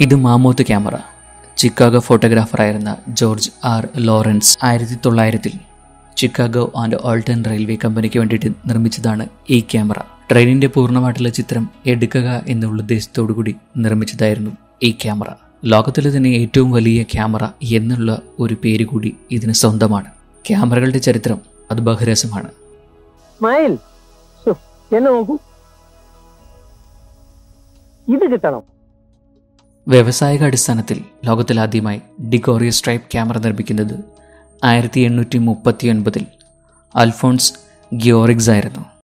ഇത് mammoth camera Chicago ഫോട്ടോഗ്രാഫറായിരുന്ന George R Lawrence ആയിരത്തി തൊള്ളായിരത്തിൽ ചിക്കാഗോ ആൻഡ് ഓൾട്ടൺ റെയിൽവേ കമ്പനിക്ക് വേണ്ടിയിട്ട് നിർമ്മിച്ചതാണ് ഈ ക്യാമറ ട്രെയിനിൻ്റെ പൂർണ്ണമായിട്ടുള്ള ചിത്രം എടുക്കുക എന്നുള്ള ഉദ്ദേശത്തോടു കൂടി നിർമ്മിച്ചതായിരുന്നു ഈ ക്യാമറ ലോകത്തിലെ തന്നെ ഏറ്റവും വലിയ ക്യാമറ എന്നുള്ള ഒരു പേര് കൂടി ഇതിന് സ്വന്തമാണ് ക്യാമറകളുടെ ചരിത്രം അത് ബഹുരസമാണ് സ്മൈൽ ശ്ശോ, എന്നെ നോക്കൂ ഇത് കിട്ടണം വ്യാവസായിക അടിസ്ഥാനത്തിൽ ലോകത്തിലാദ്യമായി ഡിഗോറിയ സ്ട്രൈപ്പ് ക്യാമറ നിർമ്മിക്കുന്നത് ആയിരത്തി എണ്ണൂറ്റി മുപ്പത്തി ഒൻപതിൽ അൽഫോൺസ് ഗിയോറിക്സ് ആയിരുന്നു